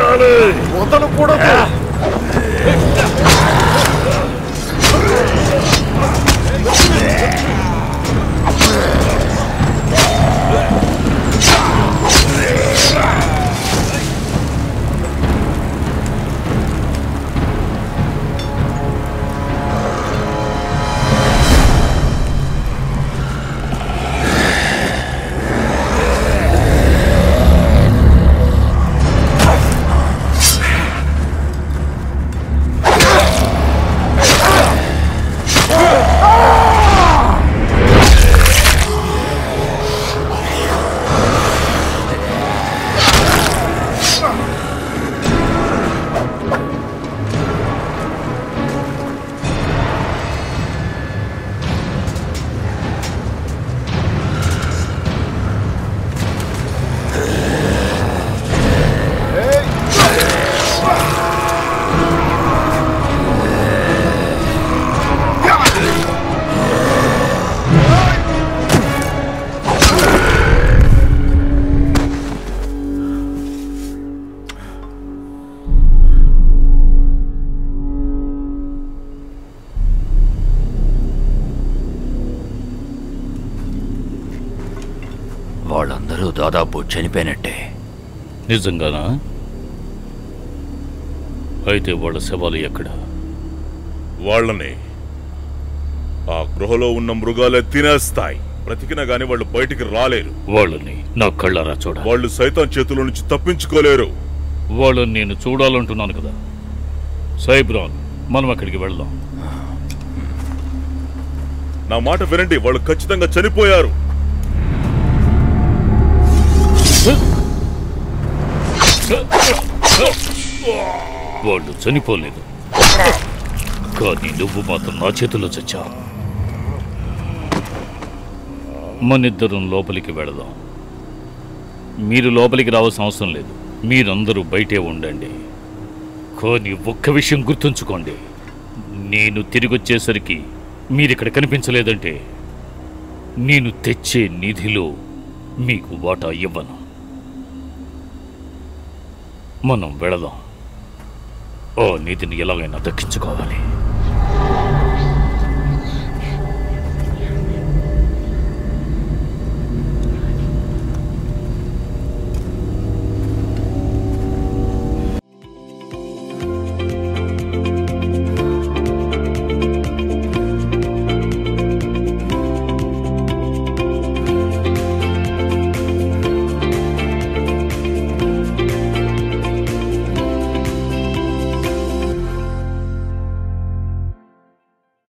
ఉండాలి వదలకూడదు వాళ్ళందరూ దాదాపు చనిపోయినట్టే నిజంగానా అయితే వాళ్ళ శవాలు ఎక్కడ వాళ్ళని ఆ గృహలో ఉన్న మృగాలే తినేస్తాయి బ్రతికినా గాని వాళ్ళు బయటికి రాలేరు వాళ్ళని నా కళ్ళారా చూడ వాళ్ళు సైతం చేతుల నుంచి తప్పించుకోలేరు వాళ్ళని నేను చూడాలంటున్నాను కదా సైబ్రాన్ మనం అక్కడికి వెళ్దాం నా మాట వినండి వాళ్ళు ఖచ్చితంగా చనిపోయారు వాళ్ళు చనిపోలేదు కానీ నువ్వు మాత్రం నా చేతిలో చచ్చావు మనిద్దరం లోపలికి వెళదాం మీరు లోపలికి రావాల్సిన అవసరం లేదు మీరందరూ బయటే ఉండండి కానీ ఒక్క విషయం గుర్తుంచుకోండి నేను తిరిగి వచ్చేసరికి మీరిక్కడ కనిపించలేదంటే నేను తెచ్చే నిధిలో మీకు వాటా ఇవ్వను మనం వెళదాం ఓ నిధిని ఎలాగైనా దక్కించుకోవాలి